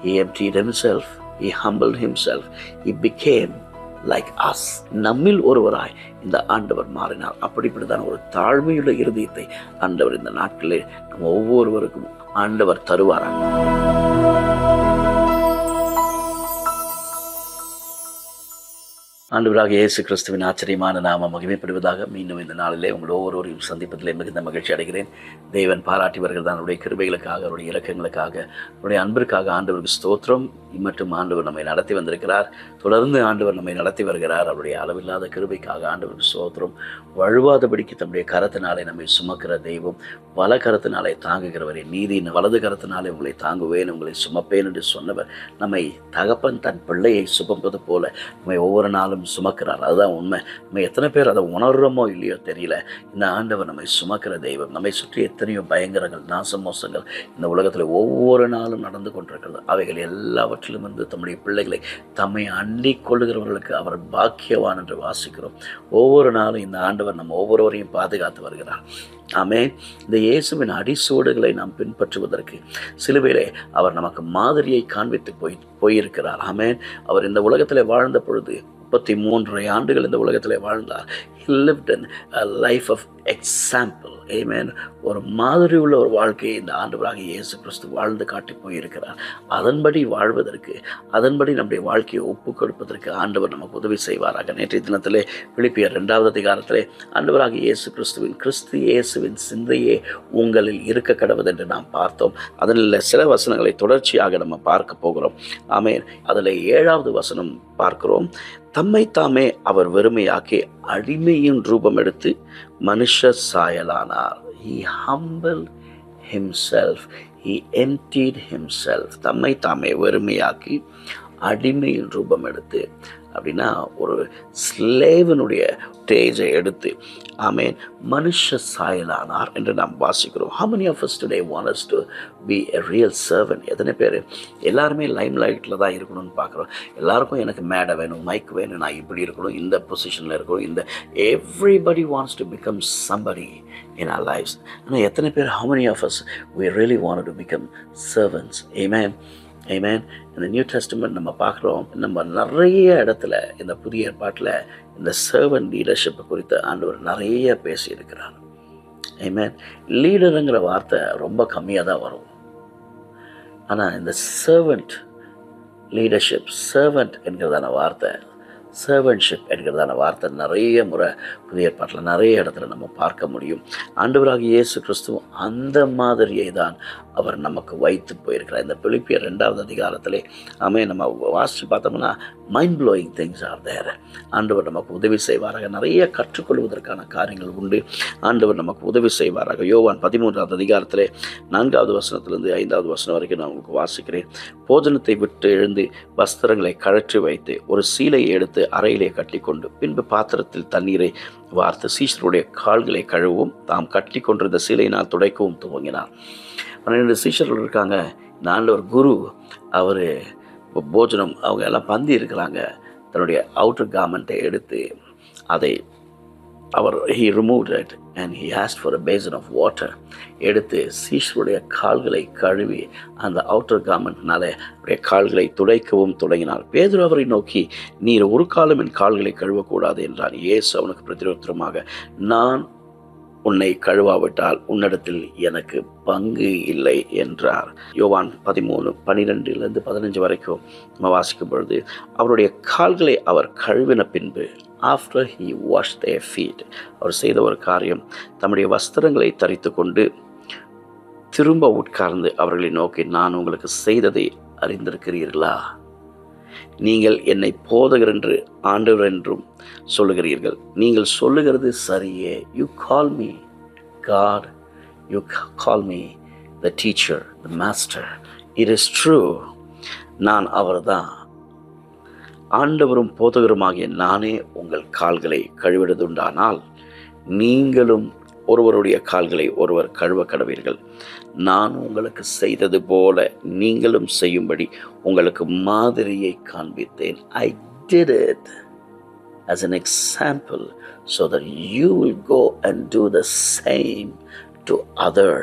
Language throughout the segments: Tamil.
he emptied himself he humbled himself he became like us நம்மில் ஒருவராய் இந்த ஆண்டவர் மாறினார் அப்படிப்பட்டதான ஒரு தாழ்மையுள்ள இருதயத்தை ஆண்டவர் இந்த நாட்களில் நம்ம ஒவ்வொருவருக்கும் ஆண்டவர் தருவாராங்க ஆண்டவராக இயேசு கிறிஸ்துவின் ஆச்சரியமான நாம மகிமைப்படுவதாக மீண்டும் இந்த நாளிலே உங்கள் ஒவ்வொருவரையும் சந்திப்பதிலே மிகுந்த மகிழ்ச்சி அடைகிறேன் தேவன் பாராட்டி வருகிறது அவருடைய கிருபைகளுக்காக அவருடைய இலக்கங்களுக்காக அவருடைய அன்பிற்காக ஆண்டவருக்கு ஸ்தோத்திரம் மற்றும் ஆண்டவர் நம்மை நடத்தி வந்திருக்கிறார் தொடர்ந்து ஆண்டவர் நம்மை நடத்தி வருகிறார் அவருடைய அளவில்லாத கிருபைக்காக ஆண்டவருக்கு ஸ்தோத்திரம் வழுவாதபடிக்கு தம்முடைய கரத்தினாலே நம்மை சுமக்கிற தெய்வம் வல கரத்தினாலே தாங்குகிறவரே நீதியின் வலது கரத்தினாலே உங்களை தாங்குவேன் உங்களை சுமப்பேன் என்று சொன்னவர் நம்மை தகப்பன் தன் பிள்ளையை சுமப்பது போல நம்மை ஒவ்வொரு நாளும் சுமக்கிறார் அதுதான் உண்மை நம்ம எத்தனை பேர் அதை உணர்றோமோ இல்லையோ தெரியல இந்த ஆண்டவர் நம்மை சுமக்கிற தெய்வம் நம்மை சுற்றி எத்தனையோ பயங்கரங்கள் நாசமோசங்கள் இந்த உலகத்தில் ஒவ்வொரு நாளும் நடந்து கொண்டிருக்கிறது அவைகள் எல்லாவற்றிலும் இருந்து தம்முடைய பிள்ளைகளை தம்மை அண்டிக் கொள்ளுகிறவர்களுக்கு அவர் பாக்கியவான் என்று வாசிக்கிறோம் ஒவ்வொரு நாளும் இந்த ஆண்டவர் நம்ம ஒவ்வொருவரையும் பாதுகாத்து வருகிறார் ஆமே இந்த இயேசுவின் அடிசோடுகளை நாம் பின்பற்றுவதற்கு சிலுவையிலே அவர் நமக்கு மாதிரியை காண்பித்து போய் போயிருக்கிறார் ஆமேன் அவர் இந்த உலகத்தில் வாழ்ந்த பொழுது முப்பத்தி மூன்றரை ஆண்டுகள் இந்த உலகத்தில் வாழ்ந்தார் he lived in a life of example amen ஒரு மாதிரி உள்ள ஒரு வாழ்க்கையை இந்த ஆண்டவராக இயேசு கிறிஸ்து வாழ்ந்து காட்டி போயிருக்கிறார் அதன்படி வாழ்வதற்கு அதன்படி நம்முடைய வாழ்க்கையை ஒப்பு கொடுப்பதற்கு ஆண்டவர் நமக்கு உதவி செய்வாராக நேற்றைய தினத்திலே பிலிப்பியர் இரண்டாவது அதிகாரத்திலே ஆண்டவராக இயேசு கிறிஸ்துவின் கிறிஸ்து இயேசுவின் சிந்தையே உங்களில் இருக்க கடவுது என்று நாம் பார்த்தோம் அதில் சில வசனங்களை தொடர்ச்சியாக நம்ம பார்க்க போகிறோம் ஆமேன் அதில் ஏழாவது வசனம் பார்க்கிறோம் தம்மை தாமே அவர் வெறுமையாக்கி அடிமையின் ரூபம் எடுத்து மனுஷ சாயலானார் he humbled himself he emptied himself தம்மை தாமே வெறுமையாக்கி அடிமையின் ரூபம் எடுத்து அப்படின்னா ஒரு ஸ்லேவனுடைய ஸ்டேஜை எடுத்து ஆமேன் மனுஷ சாயலானார் என்று நாம் வாசிக்கிறோம் how many of us today want us to be a real servant எத்தனை பேர் எல்லாருமே லைம் லைட்டில் தான் இருக்கணும்னு பார்க்குறோம் எல்லாருக்கும் எனக்கு மேடை வேணும் மைக் வேணும் நான் இப்படி இருக்கணும் இந்த பொசிஷனில் இருக்கணும் இந்த everybody wants to become somebody in our lives ஆனால் எத்தனை பேர் how many of us we really wanted to become servants amen amen இந்த நியூ டெஸ்டமெண்ட் நம்ம பார்க்குறோம் நம்ம நிறைய இடத்துல இந்த புதிய ஏற்பாட்டில் இந்த சர்வன் லீடர்ஷிப்பை குறித்து ஆண்டவர் நிறைய பேசியிருக்கிறார் ஏமேன் லீடருங்கிற வார்த்தை ரொம்ப கம்மியாக தான் வரும் ஆனால் இந்த சர்வெண்ட் லீடர்ஷிப் சர்வெண்ட் என்கிறதான வார்த்தை சர்வன்ஷிப் என்கிறதான வார்த்தை நிறைய முறை புதிய ஏற்பாட்டில் நிறைய இடத்துல நம்ம பார்க்க முடியும் ஆண்டவராக இயேசு கிறிஸ்துவும் அந்த மாதிரியை தான் அவர் நமக்கு வைத்து போயிருக்கிறார் இந்த பிலிப்பியர் ரெண்டாவது அதிகாரத்திலே ஆமே நம்ம வாசித்து பார்த்தோம்னா mind blowing things are there ஆண்டவர் நமக்கு உதவி செய்வாராக நிறைய கற்றுக்கொள்வதற்கான காரியங்கள் உண்டு ஆண்டவர் நமக்கு உதவி செய்வாராக யோவான் பதிமூன்றாவது அதிகாரத்திலே நான்காவது வசனத்திலிருந்து ஐந்தாவது வசனம் வரைக்கும் நான் உங்களுக்கு வாசிக்கிறேன் போஜனத்தை விட்டு எழுந்து வஸ்திரங்களை கழற்றி வைத்து ஒரு சீலையை எடுத்து அறையிலே கட்டிக்கொண்டு பின்பு பாத்திரத்தில் தண்ணீரை வார்த்து சீஷருடைய கால்களை கழுவும் தாம் கட்டி கொண்டிருந்த சீலையினால் துடைக்கவும் துவங்கினார் பன்னிரெண்டு சீஷர்கள் இருக்காங்க இந்த ஆண்டவர் குரு அவர் போஜனம் அவங்க எல்லாம் பந்தி இருக்கிறாங்க தன்னுடைய அவுட்டர் கார்மெண்ட்டை எடுத்து அதை அவர் he remove it and he asked for a basin of water எடுத்து சீஷருடைய கால்களை கழுவி அந்த அவுட்டர் கார்மெண்ட்னால அவருடைய கால்களை துடைக்கவும் தொடங்கினார் பேதுரு அவரை நோக்கி நீர் ஒரு காலம் என் கால்களை கழுவக்கூடாது என்றார் இயேசு அவனுக்கு பிரதிரோத்தரமாக நான் உன்னை கழுவாவிட்டால் உன்னிடத்தில் எனக்கு பங்கு இல்லை என்றார் யோவான் பதிமூணு பனிரெண்டுலேருந்து பதினஞ்சு வரைக்கும் நம்ம வாசிக்கும் பொழுது அவருடைய கால்களை அவர் கழுவின பின்பு after he wash the feet அவர் செய்த ஒரு காரியம் தம்முடைய வஸ்திரங்களை தரித்து கொண்டு திரும்ப உட்கார்ந்து அவர்களை நோக்கி நான் உங்களுக்கு செய்ததை அறிந்திருக்கிறீர்களா நீங்கள் என்னை போதகர் என்று ஆண்டவர் என்றும் சொல்லுகிறீர்கள் நீங்கள் சொல்லுகிறது சரியே you call me God you call me the teacher the master it is true நான் அவர்தான் ஆண்டவரும் போதகருமாகிய நானே உங்கள் கால்களை கழுவிடுதுண்டானால் நீங்களும் ஒருவருடைய கால்களை ஒருவர் கழுவ கடவீர்கள் நான் உங்களுக்கு செய்தது போல நீங்களும் செய்யும்படி உங்களுக்கு மாதிரியை காண்பித்தேன் ஐ did it as an example so that you will go and do the same to others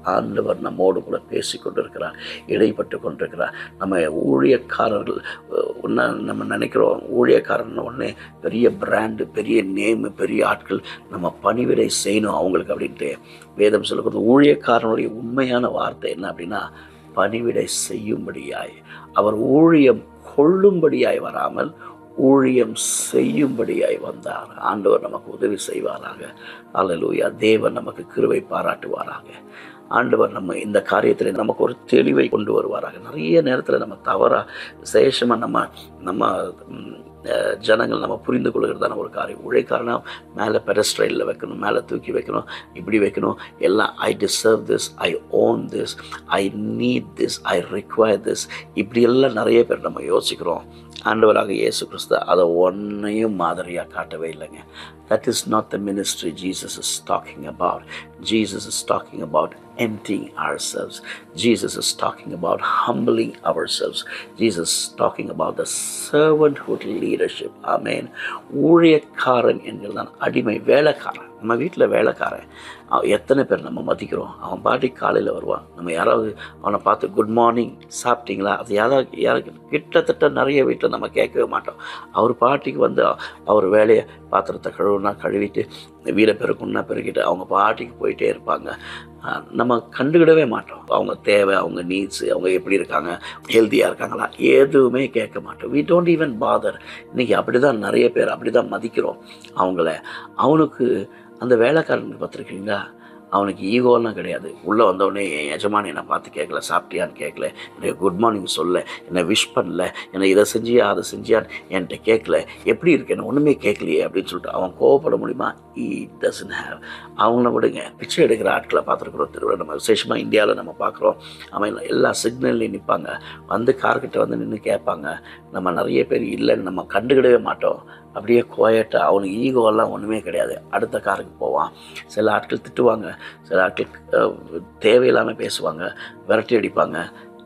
ஆண்டவர் நம்மோடு கூட பேசி கொண்டிருக்கிறார் இடைப்பட்டு கொண்டிருக்கிறார் நம்ம ஊழியக்காரர்கள் ஒன்று நம்ம நினைக்கிறோம் ஊழியக்காரன் உடனே பெரிய பிராண்டு பெரிய நேமு பெரிய ஆட்கள் நம்ம பணிவிடை செய்யணும் அவங்களுக்கு அப்படின்ட்டு வேதம் சொல்லக்கூடிய ஊழியக்காரனுடைய உண்மையான வார்த்தை என்ன அப்படின்னா பணிவிடை செய்யும்படியாய் அவர் ஊழியம் கொள்ளும்படியாய் வராமல் ஊழியம் செய்யும்படியாய் வந்தார் ஆண்டவர் நமக்கு உதவி செய்வாராக அல்லலூயா தேவன் நமக்கு கிருவை பாராட்டுவாராக ஆண்டவர் நம்ம இந்த காரியத்தில் நமக்கு ஒரு தெளிவை கொண்டு வருவாராக நிறைய நேரத்தில் நம்ம தவறாக சேஷமாக நம்ம நம்ம ம், அஹ், ஜனங்கள் நம்ம புரிந்து கொள்கிறதான ஒரு காரியம் உழைக்காரனா மேலே பெடஸ்ட்ரைலில் வைக்கணும் மேலே தூக்கி வைக்கணும் இப்படி வைக்கணும் எல்லாம் I deserve this I own this I need this I require this இப்படி எல்லாம் நிறைய பேர் நம்ம யோசிக்கிறோம் ஆண்டவராக இயேசு கிறிஸ்து அதை ஒன்றையும் மாதிரியாக காட்டவே இல்லைங்க that is not the ministry Jesus is talking about Jesus is talking about emptying ourselves. Jesus is talking about humbling ourselves. Jesus is talking about the servanthood leadership. Amen. ஊழியக்காரன் என்கிறதான் அடிமை வேலைக்காரன் நம்ம வீட்டில் வேலைக்காரன் அவன் எத்தனை பேர் நம்ம மதிக்கிறோம் அவன் பாட்டி காலையில் வருவான் நம்ம யாராவது அவனை பார்த்து குட் மார்னிங் சாப்பிட்டீங்களா அது யாராவது யாருக்கு கிட்டத்தட்ட நிறைய வீட்டில் நம்ம கேட்கவே மாட்டோம் அவர் பாட்டிக்கு வந்து அவர் வேலையை பாத்திரத்தை கழுவுனா கழுவிட்டு வீடை பெருக்கணும்னா பெருக்கிட்டு அவங்க பாட்டிக்கு போயிட்டே இருப்பாங்க ஆஹ் நம்ம கண்டுக்கிடவே மாட்டோம் அவங்க தேவை அவங்க நீட்ஸு அவங்க எப்படி இருக்காங்க ஹெல்த்தியாக இருக்காங்களா எதுவுமே கேட்க மாட்டோம் வி டோன்ட் ஈவன் பாதர் இன்னைக்கு அப்படி தான் நிறைய பேர் அப்படி தான் மதிக்கிறோம் அவங்கள அவனுக்கு அந்த வேலைக்காரனுக்கு பார்த்துருக்கீங்களா அவனுக்கு ஈகோலாம் கிடையாது உள்ளே வந்தவொடனே என் எஜமானி என்னை பார்த்து கேட்கல சாப்பிட்டியான்னு கேட்கல எனக்கு குட் மார்னிங் சொல்ல என்னை விஷ் பண்ணல என்னை இதை செஞ்சியா அதை செஞ்சியான்னு என்கிட்ட கேட்கல எப்படி இருக்கு என்ன ஒன்றுமே கேட்கலையே அப்படின்னு சொல்லிட்டு அவன் கோவப்பட முடியுமா ஈ டசன் ஹேவ் அவங்கள விடுங்க பிச்சை எடுக்கிற ஆட்களை பார்த்துருக்குறோம் திருவிழா நம்ம விசேஷமாக இந்தியாவில் நம்ம பார்க்குறோம் அவன் எல்லா சிக்னல்லையும் நிற்பாங்க வந்து கார்கிட்ட வந்து நின்று கேட்பாங்க நம்ம நிறைய பேர் இல்லைன்னு நம்ம கண்டுக்கிடவே மாட்டோம் அப்படியே குவாய்ட்டாக அவனுக்கு ஈகோவெல்லாம் ஒன்றுமே கிடையாது அடுத்த காருக்கு போவான் சில ஆட்கள் திட்டுவாங்க சில ஆட்கள் அஹ், தேவையில்லாமல் பேசுவாங்க விரட்டி அடிப்பாங்க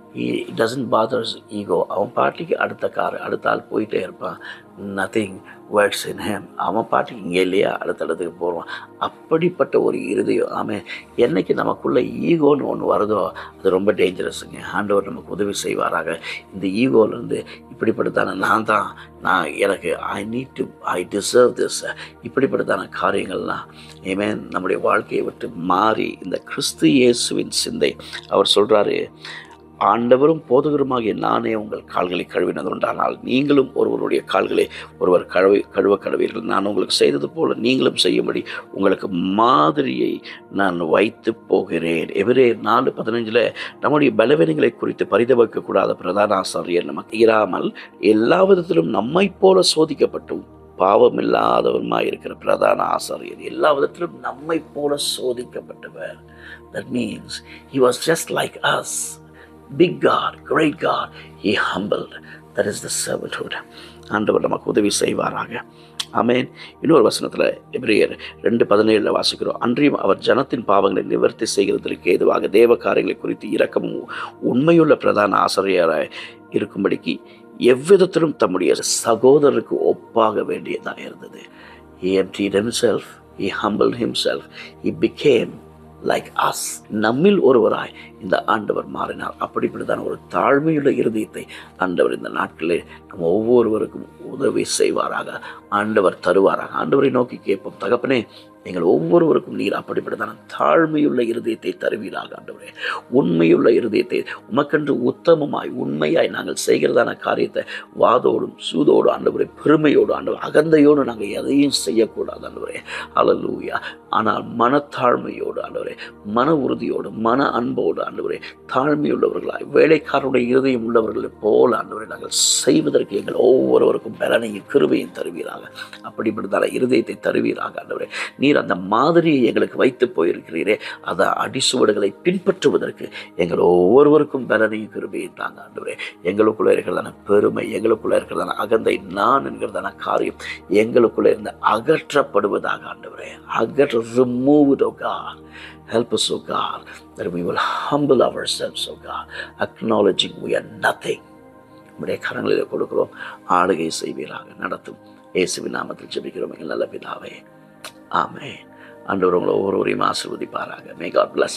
டசன்ட் பாதர்ஸ் ஈகோ அவன் பாட்டிக்கு அடுத்த கார் அடுத்த ஆள் போயிட்டே இருப்பான் நத்திங் வேர்ட்ஸ் இன் ஹேம் அவன் பாட்டுக்கு இங்கே இல்லையா அடுத்த இடத்துக்கு போடுவான் அப்படிப்பட்ட ஒரு இருதயம் ஆமாம் என்னைக்கு நமக்குள்ள ஈகோன்னு ஒன்று வருதோ அது ரொம்ப டேஞ்சரஸுங்க ஆண்டவர் நமக்கு உதவி செய்வாராக இந்த ஈகோலேருந்து இப்படிப்பட்டதான நான் தான் நான் எனக்கு I need to I deserve this இப்படிப்பட்டதான காரியங்கள்லாம் ஏமேன் நம்முடைய வாழ்க்கையை விட்டு மாறி இந்த கிறிஸ்து இயேசுவின் சிந்தை அவர் சொல்கிறாரு ஆண்டவரும் போதகருமாகிய நானே உங்கள் கால்களை கழுவினதுண்டானால் நீங்களும் ஒருவருடைய கால்களை ஒருவர் கழுவி கழுவ கழுவீர்கள் நான் உங்களுக்கு செய்தது போல நீங்களும் செய்யும்படி உங்களுக்கு மாதிரியை நான் வைத்து போகிறேன் எவரே நாலு பதினஞ்சில் நம்முடைய பலவீனங்களை குறித்து பரிதவிக்கக்கூடாத பிரதான ஆசாரியர் நமக்கு இராமல் எல்லா விதத்திலும் நம்மைப் போல சோதிக்கப்பட்டும் பாவமில்லாதவருமாய் இருக்கிற பிரதான ஆசாரியர் எல்லா விதத்திலும் நம்மை போல சோதிக்கப்பட்டவர் that means he was just like us big God, great God, he humbled. That is the servanthood. ஆண்டவர் நமக்கு உதவி செய்வாராக ஆமென் இன்னொரு வசனத்தில் எபிரேயர் ரெண்டு பதினேழில் வாசிக்கிறோம் அன்றியும் அவர் ஜனத்தின் பாவங்களை நிவர்த்தி செய்கிறதற்கு ஏதுவாக தேவ காரியங்களை குறித்து இரக்கமும் உண்மையுள்ள பிரதான ஆசிரியராய் இருக்கும்படிக்கு எவ்விதத்திலும் தம்முடைய சகோதரருக்கு ஒப்பாக வேண்டியதாக இருந்தது he emptied himself he humbled himself he became like us நம்மில் ஒருவராய் இந்த ஆண்டவர் மாறினார் அப்படிப்பட்டதான ஒரு தாழ்மையுள்ள இருதயத்தை ஆண்டவர் இந்த நாட்களில் நம்ம ஒவ்வொருவருக்கும் உதவி செய்வாராக ஆண்டவர் தருவாராக ஆண்டவரை நோக்கி கேட்போம் தகப்பனே எங்கள் ஒவ்வொருவருக்கும் நீர் அப்படிப்பட்டதான தாழ்மையுள்ள இருதயத்தை தருவீராக ஆண்டவரே உண்மையுள்ள இருதயத்தை உமக்கென்று உத்தமமாய் உண்மையாய் நாங்கள் செய்கிறதான காரியத்தை வாதோடும் சூதோடு ஆண்டவரே பெருமையோடு ஆண்டவர் அகந்தையோடு நாங்கள் எதையும் செய்யக்கூடாது ஆண்டவரே அலலூயா ஆனால் மனத்தாழ்மையோடு ஆண்டவரே மன உறுதியோடு மன அன்போடு ஆண்டவரே தாழ்மையுள்ளவர்களாய் வேலைக்காரருடைய இருதயம் உள்ளவர்களைப் போல ஆண்டவரை நாங்கள் செய்வதற்கு எங்கள் ஒவ்வொருவருக்கும் பலனையும் கிருபையும் தருவீராக அப்படிப்பட்டதான இருதயத்தை தருவீராக ஆண்டவரே நீர் அந்த மாதிரியை எங்களுக்கு வைத்து போயிருக்கிறீரே அந்த அடிசுவடுகளை பின்பற்றுவதற்கு எங்கள் ஒவ்வொருவருக்கும் பலனையும் கிருபையும் தாங்க ஆண்டவரே எங்களுக்குள்ள இருக்கிறதான பெருமை எங்களுக்குள்ள இருக்கிறதான அகந்தை நான் என்கிறதான காரியம் எங்களுக்குள்ள இருந்து அகற்றப்படுவதாக ஆண்டவரே அகற்ற remove O God help us oh God that we will humble ourselves oh God acknowledging we are nothing உடைய கரங்களில் கொடுக்கிறோம் ஆளுகை செய்வீராக நடத்தும் இயேசுவின் நாமத்தில் ஜெபிக்கிறோம் எங்கள் நல்ல பிதாவே ஆமே ஆண்டவர் உங்களை ஒவ்வொருவரையும் ஆசிர்வதிப்பாராக may God bless you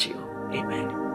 Amen.